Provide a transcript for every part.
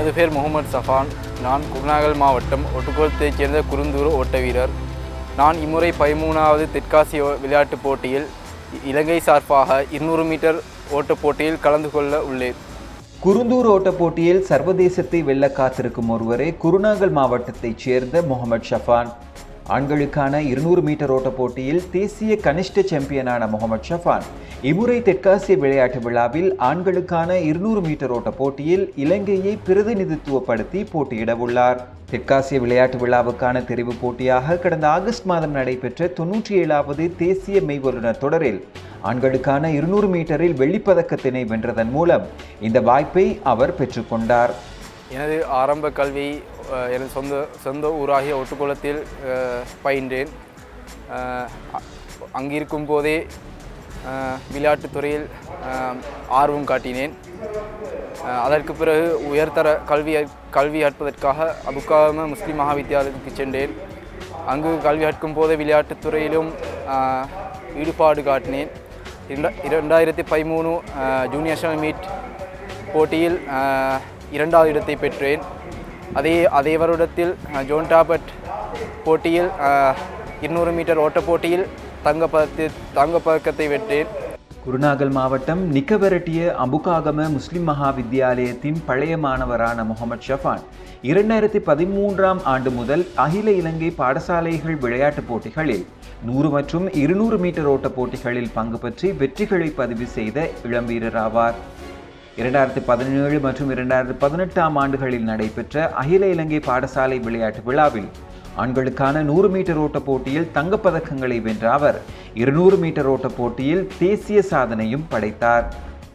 எனது பேர் முகமது சஃபான் நான் குருநாகல் மாவட்டம் ஒட்டுக்கோலத்தைச் சேர்ந்த குறுந்தூர் ஓட்ட வீரர் நான் இம்முறை பதிமூணாவது தெற்காசிய விளையாட்டுப் போட்டியில் இலங்கை சார்பாக இருநூறு மீட்டர் ஓட்டப் போட்டியில் கலந்து கொள்ள உள்ளேன் குருந்தூர் ஓட்டப் போட்டியில் சர்வதேசத்தை வெல்ல காத்திருக்கும் ஒருவரே குருநாகல் மாவட்டத்தைச் சேர்ந்த முகமது ஷஃபான் ஆண்களுக்கான இருநூறு மீட்டர் ஓட்டப் போட்டியில் தேசிய கனிஷ்ட சாம்பியனான முகமது ஷஃபான் இம்முறை தெற்காசிய விளையாட்டு விழாவில் ஆண்களுக்கான இருநூறு மீட்டர் ஓட்ட போட்டியில் இலங்கையை பிரதிநிதித்துவப்படுத்தி போட்டியிட உள்ளார் தெற்காசிய விளையாட்டு விழாவுக்கான தெரிவு போட்டியாக கடந்த ஆகஸ்ட் மாதம் நடைபெற்ற தொன்னூற்றி ஏழாவது தேசிய மெய்வல்லுநர் தொடரில் ஆண்களுக்கான இருநூறு மீட்டரில் வெள்ளிப்பதக்கத்தினை வென்றதன் மூலம் இந்த வாய்ப்பை அவர் பெற்றுக்கொண்டார் எனது ஆரம்ப கல்வி அஹ், எனது சொந்த சொந்த ஊராகிய ஒட்டுக்குளத்தில் அஹ், பயின்றேன் அஹ், அ- அங்கிருக்கும் போதே அஹ், விளையாட்டுத் துறையில் அஹ், ஆர்வம் காட்டினேன் அஹ், அதற்கு பிறகு உயர்தர கல்வி கல்வி கற்பதற்காக அபுக்காம முஸ்லிம் மகாவித்தியாலயத்துக்கு சென்றேன் அங்கு கல்வி கற்கும் போதே விளையாட்டுத் துறையிலும் அஹ், ஈடுபாடு காட்டினேன் இரண்டா- இரண்டாயிரத்தி பதிமூணு அஹ், ஜூனியர் நேஷனல் மீட் போட்டியில் அஹ், இரண்டாவது இடத்தை பெற்றேன் அதே அதே வருடத்தில் அஹ், ஜோன் டாபட் போட்டியில் அஹ், இருநூறு மீட்டர் ஓட்டப் போட்டியில் தங்கப்பதத்தை தங்கப்பதக்கத்தை வென்றேன் குருநாகல் மாவட்டம் நிக்கவரட்டிய அபுகாகம முஸ்லிம் மகா வித்தியாலயத்தின் பழைய மாணவரான முகமது ஷஃபான் இரண்டாயிரத்தி பதிமூன்றாம் ஆண்டு முதல் அகில இலங்கை பாடசாலைகள் விளையாட்டுப் போட்டிகளில் நூறு மற்றும் இருநூறு மீட்டர் ஓட்ட போட்டிகளில் பங்கு பற்றி வெற்றிகளை பதிவு செய்த இளம் வீரர் ஆவார் இரண்டாயிரத்தி பதினேழு மற்றும் இரண்டாயிரத்தி பதினெட்டாம் ஆண்டுகளில் நடைபெற்ற அகில இலங்கை பாடசாலை விளையாட்டு விழாவில் ஆண்களுக்கான நூறு மீட்டர் ஓட்ட போட்டியில் தங்கப்பதக்கங்களை வென்ற அவர் இருநூறு மீட்டர் ஓட்ட போட்டியில் தேசிய சாதனையும் படைத்தார்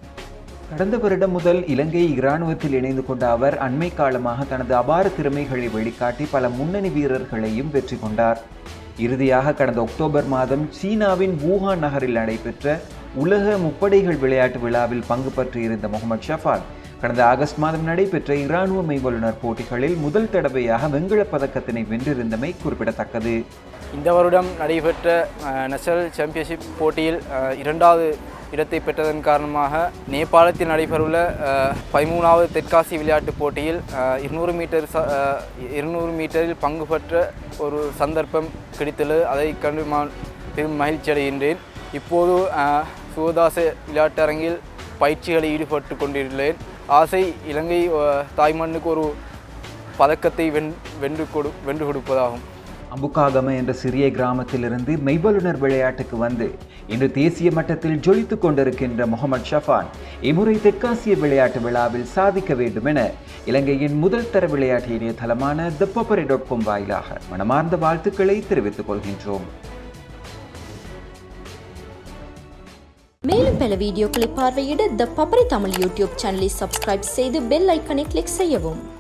கடந்த வருடம் முதல் இலங்கை இராணுவத்தில் இணைந்து கொண்ட அவர் அண்மை காலமாக தனது அபார திறமைகளை வெளிக்காட்டி பல முன்னணி வீரர்களையும் வெற்றி கொண்டார் இறுதியாக கடந்த அக்டோபர் மாதம் சீனாவின் வூஹான் நகரில் நடைபெற்ற உலக முப்படைகள் விளையாட்டு விழாவில் பங்கு பற்றியிருந்த முகமது ஷஃபான் கடந்த ஆகஸ்ட் மாதம் நடைபெற்ற இராணுவ மெய்வல்லுநர் போட்டிகளில் முதல் தடவையாக வெண்கலப் பதக்கத்தினை வென்றிருந்தமை குறிப்பிடத்தக்கது இந்த வருடம் நடைபெற்ற அஹ், நேஷனல் சாம்பியன்ஷிப் போட்டியில் அஹ், இரண்டாவது இடத்தை பெற்றதன் காரணமாக நேபாளத்தில் நடைபெறவுள்ள அஹ், பதிமூணாவது தெற்காசி விளையாட்டுப் போட்டியில் அஹ், இருநூறு மீட்டர் ச- அஹ், இருநூறு மீட்டரில் பங்கு பெற்ற ஒரு சந்தர்ப்பம் கிடைத்துள்ளது அதை கண்டு நான் பெரும் மகிழ்ச்சி அடைகின்றேன் இப்போது அஹ், சிவதாச விளையாட்டரங்கில் பயிற்சிகளில் ஈடுபட்டு கொண்டுள்ளேன் ஆசை இலங்கை அஹ், தாய்மண்ணுக்கு ஒரு பதக்கத்தை வென் வென்று கொடு வென்று கொடுப்பதாகும் அம்புகாகம என்ற சிறிய கிராமத்திலிருந்து மெய்வல்லுனர் விளையாட்டுக்கு வந்து இன்று தேசிய மட்டத்தில் ஜொலித்துக் கொண்டிருக்கின்ற முகமது ஷஃபான் இம்முறை தெற்காசிய விளையாட்டு விழாவில் சாதிக்க வேண்டும் என இலங்கையின் முதல் தர விளையாட்டு இணையதளமான த பொப்பரை டாட் காம் வாயிலாக மனமார்ந்த வாழ்த்துக்களை தெரிவித்துக் கொள்கின்றோம் மேலும் பல வீடியோக்களை பார்வையிட த பப்பரை தமிழ் யூடியூப் சேனலை சப்ஸ்கிரைப் செய்து பெல் ஐக்கனை கிளிக் செய்யவும்